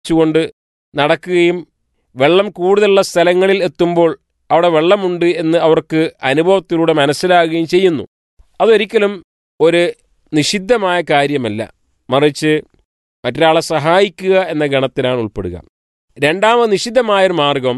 ച്ചുകൊണ്ട് നടക്കുകയും വെള്ളം കൂടുതലുള്ള സ്ഥലങ്ങളിൽ എത്തുമ്പോൾ അവിടെ വെള്ളമുണ്ട് എന്ന് അവർക്ക് അനുഭവത്തിലൂടെ മനസ്സിലാകുകയും ചെയ്യുന്നു അതൊരിക്കലും ഒരു നിഷിദ്ധമായ കാര്യമല്ല മറിച്ച് മറ്റൊരാളെ സഹായിക്കുക എന്ന ഗണത്തിലാണ് ഉൾപ്പെടുക രണ്ടാമത് നിഷിദ്ധമായൊരു മാർഗം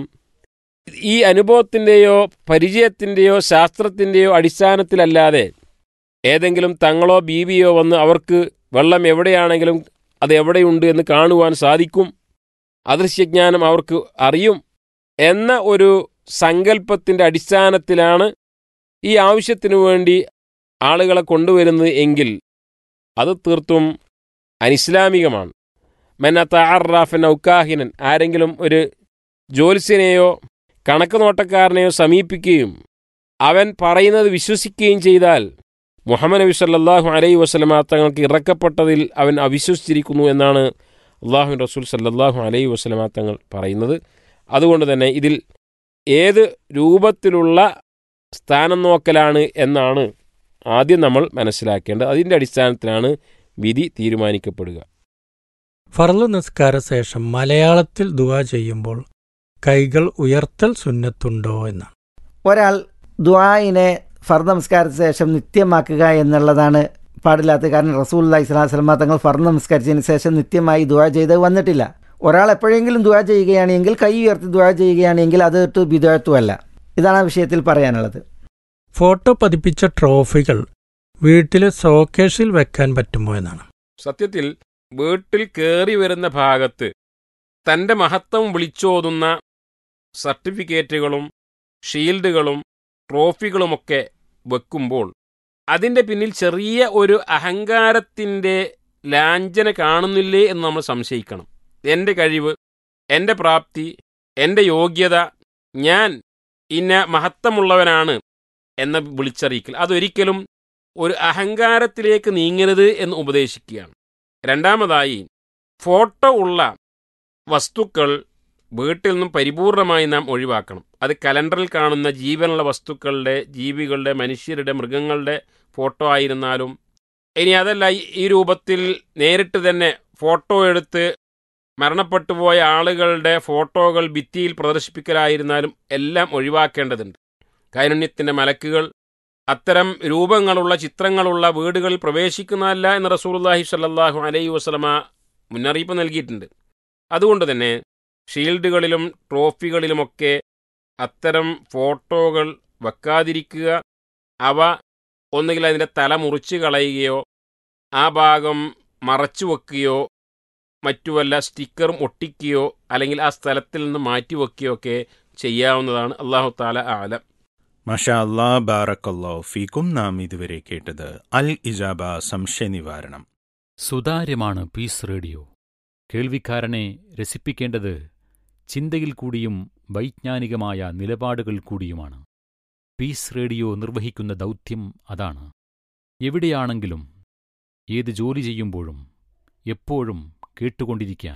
ഈ അനുഭവത്തിൻ്റെയോ പരിചയത്തിൻ്റെയോ ശാസ്ത്രത്തിൻ്റെയോ അടിസ്ഥാനത്തിലല്ലാതെ ഏതെങ്കിലും തങ്ങളോ ബീവിയോ വന്ന് അവർക്ക് വെള്ളം എവിടെയാണെങ്കിലും അത് എവിടെയുണ്ട് എന്ന് കാണുവാൻ സാധിക്കും അദൃശ്യജ്ഞാനം അവർക്ക് അറിയും എന്ന ഒരു സങ്കല്പത്തിൻ്റെ അടിസ്ഥാനത്തിലാണ് ഈ ആവശ്യത്തിനു വേണ്ടി ആളുകളെ കൊണ്ടുവരുന്നത് എങ്കിൽ അത് തീർത്തും അനിസ്ലാമികമാണ് മെന്ന താറാഫൻ ഔക്കാഹിനൻ ആരെങ്കിലും ഒരു ജ്യോത്സ്യനെയോ കണക്ക് നോട്ടക്കാരനെയോ സമീപിക്കുകയും അവൻ പറയുന്നത് വിശ്വസിക്കുകയും ചെയ്താൽ മുഹമ്മദ് നബി സല്ലാഹു അലൈ വസ്ലമ തങ്ങൾക്ക് ഇറക്കപ്പെട്ടതിൽ അവൻ അവിശ്വസിച്ചിരിക്കുന്നു എന്നാണ് അള്ളാഹു റസൂൽ സല്ലാഹു അലൈ വസ്ലമ തങ്ങൾ പറയുന്നത് അതുകൊണ്ട് തന്നെ ഇതിൽ ഏത് രൂപത്തിലുള്ള സ്ഥാനം നോക്കലാണ് എന്നാണ് ആദ്യം നമ്മൾ മനസ്സിലാക്കേണ്ടത് അതിൻ്റെ അടിസ്ഥാനത്തിലാണ് വിധി തീരുമാനിക്കപ്പെടുക ഫർള് നിസ്കാര ശേഷം മലയാളത്തിൽ ദുവാ ചെയ്യുമ്പോൾ കൈകൾ ഉയർത്തൽ സുന്നത്തുണ്ടോ എന്നാണ് ഒരാൾ ദുആയിനെ ഫർദ് നമസ്കാരത്തിന് ശേഷം നിത്യമാക്കുക എന്നുള്ളതാണ് പാടില്ലാത്തത് കാരണം റസൂൽ അല്ലാഹി സ്വലാഹു വസ്ലമ തങ്ങൾ ഫർദ് നമസ്കരിച്ചതിന് ശേഷം നിത്യമായി ദുആ ചെയ്ത് വന്നിട്ടില്ല ഒരാൾ എപ്പോഴെങ്കിലും ദുആ ചെയ്യുകയാണെങ്കിൽ കൈ ഉയർത്തി ദുആ ചെയ്യുകയാണെങ്കിൽ അത് ഒരു ബിദഴത്വമല്ല ഇതാണ് ആ വിഷയത്തിൽ പറയാനുള്ളത് ഫോട്ടോ പതിപ്പിച്ച ട്രോഫികൾ വീട്ടിലെ ഷോക്കേഷിൽ വെക്കാൻ പറ്റുമോ എന്നാണ് സത്യത്തിൽ വീട്ടിൽ കയറി വരുന്ന ഭാഗത്ത് തൻ്റെ മഹത്വം വിളിച്ചോതുന്ന സർട്ടിഫിക്കറ്റുകളും ഷീൽഡുകളും ട്രോഫികളുമൊക്കെ വെക്കുമ്പോൾ അതിൻ്റെ പിന്നിൽ ചെറിയ ഒരു അഹങ്കാരത്തിൻ്റെ ലാഞ്ചന കാണുന്നില്ലേ എന്ന് നമ്മൾ സംശയിക്കണം എൻ്റെ കഴിവ് എൻ്റെ പ്രാപ്തി എൻ്റെ യോഗ്യത ഞാൻ ഇന്ന മഹത്വമുള്ളവനാണ് എന്ന വിളിച്ചറിയിക്കൽ അതൊരിക്കലും ഒരു അഹങ്കാരത്തിലേക്ക് നീങ്ങരുത് എന്ന് ഉപദേശിക്കുകയാണ് രണ്ടാമതായി ഫോട്ടോ ഉള്ള വസ്തുക്കൾ വീട്ടിൽ നിന്നും പരിപൂർണമായി നാം ഒഴിവാക്കണം അത് കലണ്ടറിൽ കാണുന്ന ജീവനുള്ള വസ്തുക്കളുടെ ജീവികളുടെ മനുഷ്യരുടെ മൃഗങ്ങളുടെ ഫോട്ടോ ആയിരുന്നാലും ഇനി അതല്ല ഈ രൂപത്തിൽ നേരിട്ട് തന്നെ ഫോട്ടോ എടുത്ത് മരണപ്പെട്ടുപോയ ആളുകളുടെ ഫോട്ടോകൾ ഭിത്തിയിൽ പ്രദർശിപ്പിക്കലായിരുന്നാലും എല്ലാം ഒഴിവാക്കേണ്ടതുണ്ട് കാരുണ്യത്തിൻ്റെ മലക്കുകൾ അത്തരം രൂപങ്ങളുള്ള ചിത്രങ്ങളുള്ള വീടുകളിൽ പ്രവേശിക്കുന്നതല്ല എന്ന് റസൂലുള്ളാഹി സ്വല്ലല്ലാഹു അലൈഹി വസല്ലമ മുന്നറിയിപ്പ് നൽകിയിട്ടുണ്ട് അതുകൊണ്ട് തന്നെ ഷീൽഡുകളിലും ട്രോഫികളിലുമൊക്കെ അത്തരം ഫോട്ടോകൾ വെക്കാതിരിക്കുക അവ ഒന്നുകിൽ അതിൻ്റെ തല മുറിച്ച് കളയുകയോ ആ ഭാഗം മറച്ചു വെക്കുകയോ മറ്റു വല്ല സ്റ്റിക്കറും ഒട്ടിക്കുകയോ അല്ലെങ്കിൽ ആ സ്ഥലത്തിൽ നിന്ന് മാറ്റി വെക്കുകയോ ഒക്കെ ചെയ്യാവുന്നതാണ് അള്ളാഹു താല ആലം മഷാ അല്ലാ ബാറക്കല്ലോ ഫീക്കും നാം ഇതുവരെ കേട്ടത് അൽ ഇജാബ സംശയ നിവാരണം സുതാര്യമാണ് പീസ് റേഡിയോ കേൾവിക്കാരനെ രസിപ്പിക്കേണ്ടത് ചിന്തയിൽ കൂടിയും വൈജ്ഞാനികമായ നിലപാടുകൾ കൂടിയുമാണ് പീസ് റേഡിയോ നിർവഹിക്കുന്ന ദൗത്യം അതാണ് എവിടെയാണെങ്കിലും ഏത് ജോലി ചെയ്യുമ്പോഴും എപ്പോഴും കേട്ടുകൊണ്ടിരിക്കാൻ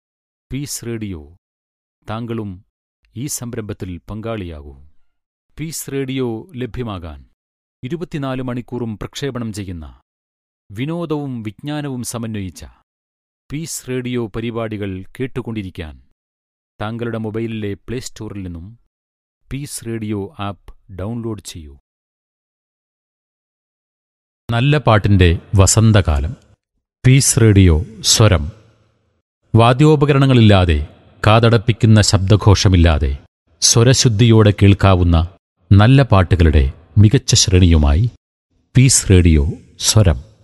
പീസ് റേഡിയോ താങ്കളും ഈ സംരംഭത്തിൽ പങ്കാളിയാകൂ പീസ് റേഡിയോ ലഭ്യമാകാൻ ഇരുപത്തിനാല് മണിക്കൂറും പ്രക്ഷേപണം ചെയ്യുന്ന വിനോദവും വിജ്ഞാനവും സമന്വയിച്ച പീസ് റേഡിയോ പരിപാടികൾ കേട്ടുകൊണ്ടിരിക്കാൻ താങ്കളുടെ മൊബൈലിലെ പ്ലേ സ്റ്റോറിൽ നിന്നും പീസ് റേഡിയോ ആപ്പ് ഡൗൺലോഡ് ചെയ്യൂ നല്ല പാട്ടിന്റെ വസന്തകാലം പീസ് റേഡിയോ സ്വരം വാദ്യോപകരണങ്ങളില്ലാതെ കാതടപ്പിക്കുന്ന ശബ്ദഘോഷമില്ലാതെ സ്വരശുദ്ധിയോടെ കേൾക്കാവുന്ന നല്ല പാട്ടുകളുടെ മികച്ച ശ്രേണിയുമായി പീസ് റേഡിയോ സ്വരം